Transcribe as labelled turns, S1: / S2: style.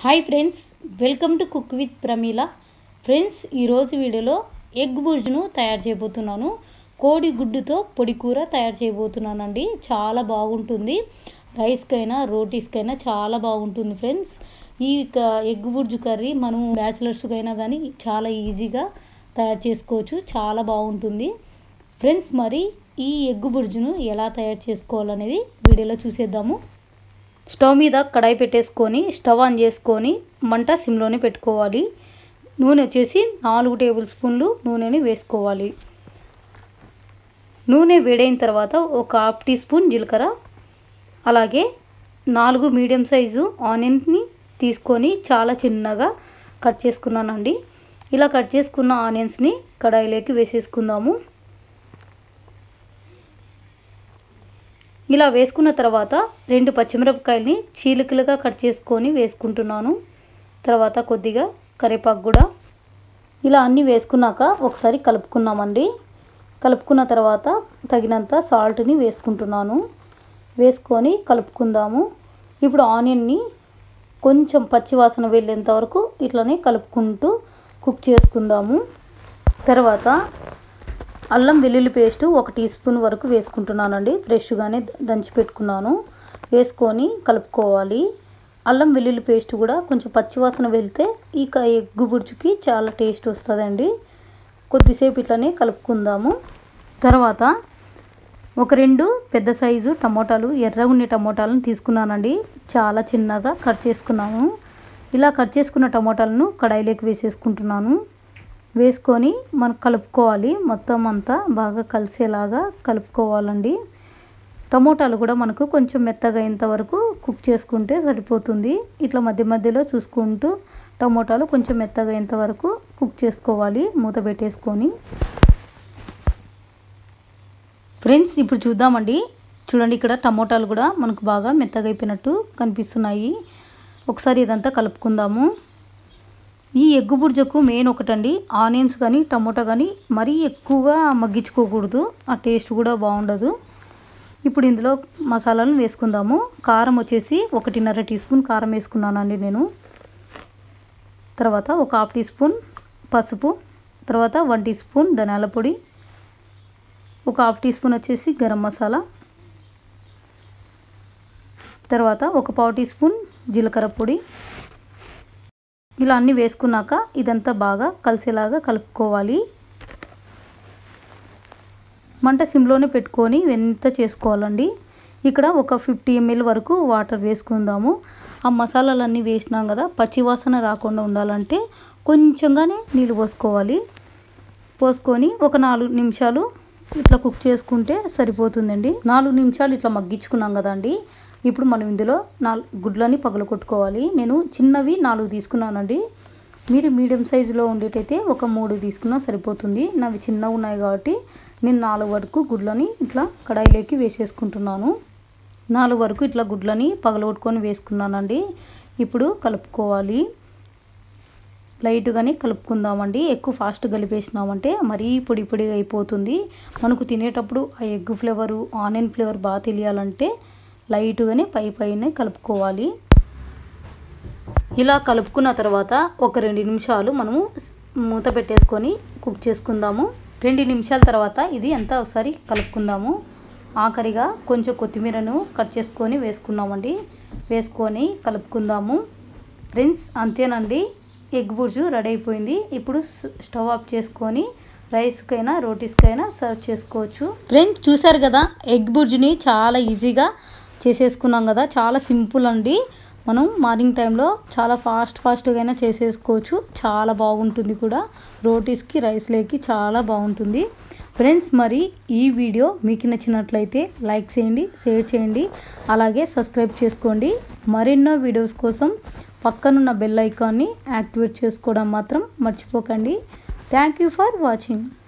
S1: hi friends welcome to cook with Pramila friends ఈరోజు వీడియోలో egg బుర్జును తయారు చేయబోతున్నాను కోడి గుడ్డుతో పొడి కూర తయారు చేయబోతున్నానండి చాలా బాగుంటుంది రైస్కైనా రోటీస్కైనా చాలా బాగుంటుంది ఫ్రెండ్స్ ఈ క- ఎగ్ బుర్జు కర్రీ మనం బ్యాచిలర్స్కైనా కానీ చాలా ఈజీగా తయారు చేసుకోవచ్చు చాలా బాగుంటుంది ఫ్రెండ్స్ మరి ఈ ఎగ్ బుర్జును ఎలా తయారు చేసుకోవాలనేది వీడియోలో చూసేద్దాము స్టవ్ మీద కడాయి పెట్టేసుకొని స్టవ్ ఆన్ చేసుకొని మంట సిమ్లోనే పెట్టుకోవాలి నూనె వచ్చేసి నాలుగు టేబుల్ స్పూన్లు నూనెని వేసుకోవాలి నూనె వేడైన తర్వాత ఒక హాఫ్ టీ స్పూన్ జీలకర్ర అలాగే నాలుగు మీడియం సైజు ఆనియన్ని తీసుకొని చాలా చిన్నగా కట్ చేసుకున్నానండి ఇలా కట్ చేసుకున్న ఆనియన్స్ని కడాయిలోకి వేసేసుకుందాము ఇలా వేసుకున్న తర్వాత రెండు పచ్చిమిరపకాయలని చీలికలుగా కట్ చేసుకొని వేసుకుంటున్నాను తర్వాత కొద్దిగా కరివేపాకు కూడా ఇలా అన్నీ వేసుకున్నాక ఒకసారి కలుపుకున్నామండి కలుపుకున్న తర్వాత తగినంత సాల్ట్ని వేసుకుంటున్నాను వేసుకొని కలుపుకుందాము ఇప్పుడు ఆనియన్ని కొంచెం పచ్చివాసన వెళ్ళేంత వరకు ఇట్లనే కలుపుకుంటూ కుక్ చేసుకుందాము తర్వాత అల్లం వెల్లుల్లి పేస్ట్ ఒక టీ స్పూన్ వరకు వేసుకుంటున్నానండి ఫ్రెష్గానే దంచి పెట్టుకున్నాను వేసుకొని కలుపుకోవాలి అల్లం వెల్లుల్లి పేస్ట్ కూడా కొంచెం పచ్చివాసన వెళ్తే ఈ క- ఎగ్గు బుర్జుకి చాలా టేస్ట్ వస్తుందండి కొద్దిసేపు ఇట్లనే కలుపుకుందాము తర్వాత ఒక రెండు పెద్ద సైజు టమోటాలు ఎర్రగా ఉండే టమోటాలను తీసుకున్నానండి చాలా చిన్నగా కట్ చేసుకున్నాను ఇలా కట్ చేసుకున్న టమోటాలను కడాయిలోకి వేసేసుకుంటున్నాను వేసుకొని మనం కలుపుకోవాలి మొత్తం అంతా బాగా కలిసేలాగా కలుపుకోవాలండి టమోటాలు కూడా మనకు కొంచెం మెత్తగా అయ్యేంత వరకు కుక్ చేసుకుంటే సరిపోతుంది ఇట్లా మధ్య మధ్యలో చూసుకుంటూ టమోటాలు కొంచెం మెత్తగా అయ్యేంత వరకు కుక్ చేసుకోవాలి మూత పెట్టేసుకొని ఫ్రెండ్స్ ఇప్పుడు చూద్దామండి చూడండి ఇక్కడ టమోటాలు కూడా మనకు బాగా మెత్తగా అయిపోయినట్టు కనిపిస్తున్నాయి ఒకసారి ఇదంతా కలుపుకుందాము ఈ ఎగ్గు బుర్జకు మెయిన్ ఒకటండి ఆనియన్స్ కానీ టమోటా కానీ మరీ ఎక్కువగా మగ్గించుకోకూడదు ఆ టేస్ట్ కూడా బాగుండదు ఇప్పుడు ఇందులో మసాలాలను వేసుకుందాము కారం వచ్చేసి ఒకటిన్నర టీ స్పూన్ కారం వేసుకున్నానండి నేను తర్వాత ఒక హాఫ్ టీ స్పూన్ పసుపు తర్వాత వన్ టీ స్పూన్ ధనియాల పొడి ఒక హాఫ్ టీ స్పూన్ వచ్చేసి గరం మసాలా తర్వాత ఒక పావు టీ స్పూన్ జీలకర్ర పొడి ఇలా అన్నీ వేసుకున్నాక ఇదంతా బాగా కలిసేలాగా కలుపుకోవాలి మంట సిమ్లోనే పెట్టుకొని వెంత చేసుకోవాలండి ఇక్కడ ఒక ఫిఫ్టీ ఎంఎల్ వరకు వాటర్ వేసుకుందాము ఆ మసాలాలన్నీ వేసినాం కదా పచ్చివాసన రాకుండా ఉండాలంటే కొంచెంగానే నీళ్ళు పోసుకోవాలి పోసుకొని ఒక నాలుగు నిమిషాలు ఇట్లా కుక్ చేసుకుంటే సరిపోతుందండి నాలుగు నిమిషాలు ఇట్లా మగ్గించుకున్నాం కదండి ఇప్పుడు మనం ఇందులో నాలుగు గుడ్లని పగలగొట్టుకోవాలి నేను చిన్నవి నాలుగు తీసుకున్నానండి మీరు మీడియం సైజులో ఉండేటైతే ఒక మూడు తీసుకున్నా సరిపోతుంది నావి చిన్నగా ఉన్నాయి కాబట్టి నేను నాలుగు వరకు గుడ్లని ఇట్లా కడాయిలోకి వేసేసుకుంటున్నాను నాలుగు వరకు ఇట్లా గుడ్లని పగలగొట్టుకొని వేసుకున్నానండి ఇప్పుడు కలుపుకోవాలి లైట్గానే కలుపుకుందామండి ఎక్కువ ఫాస్ట్ కలిపేసినామంటే మరీ పొడి పొడిగా అయిపోతుంది మనకు తినేటప్పుడు ఆ ఎగ్ ఫ్లేవరు ఆనియన్ ఫ్లేవర్ బాగా తెలియాలంటే లైట్గానే పై పైనే కలుపుకోవాలి ఇలా కలుపుకున్న తర్వాత ఒక రెండు నిమిషాలు మనము మూత పెట్టేసుకొని కుక్ చేసుకుందాము రెండు నిమిషాల తర్వాత ఇది అంతా ఒకసారి కలుపుకుందాము ఆఖరిగా కొంచెం కొత్తిమీరను కట్ చేసుకొని వేసుకున్నామండి వేసుకొని కలుపుకుందాము ఫ్రెండ్స్ అంతేనండి ఎగ్ బుర్జు రెడీ అయిపోయింది ఇప్పుడు స్- స్టవ్ ఆఫ్ చేసుకొని రైస్కైనా రోటీస్కైనా సర్వ్ చేసుకోవచ్చు ఫ్రెండ్స్ చూసారు కదా ఎగ్ బుర్జుని చాలా ఈజీగా చేసేసుకున్నాం కదా చాలా సింపుల్ అండి మనం మార్నింగ్ టైంలో చాలా ఫాస్ట్ ఫాస్ట్గా అయినా చేసేసుకోవచ్చు చాలా బాగుంటుంది కూడా రోటీస్కి రైస్లోకి చాలా బాగుంటుంది ఫ్రెండ్స్ మరి ఈ వీడియో మీకు నచ్చినట్లయితే లైక్ చేయండి షేర్ చేయండి అలాగే సబ్స్క్రైబ్ చేసుకోండి మరెన్నో వీడియోస్ కోసం పక్కనున్న బెల్ ఐకాన్ని యాక్టివేట్ చేసుకోవడం మాత్రం మర్చిపోకండి థ్యాంక్ యూ ఫర్ వాచింగ్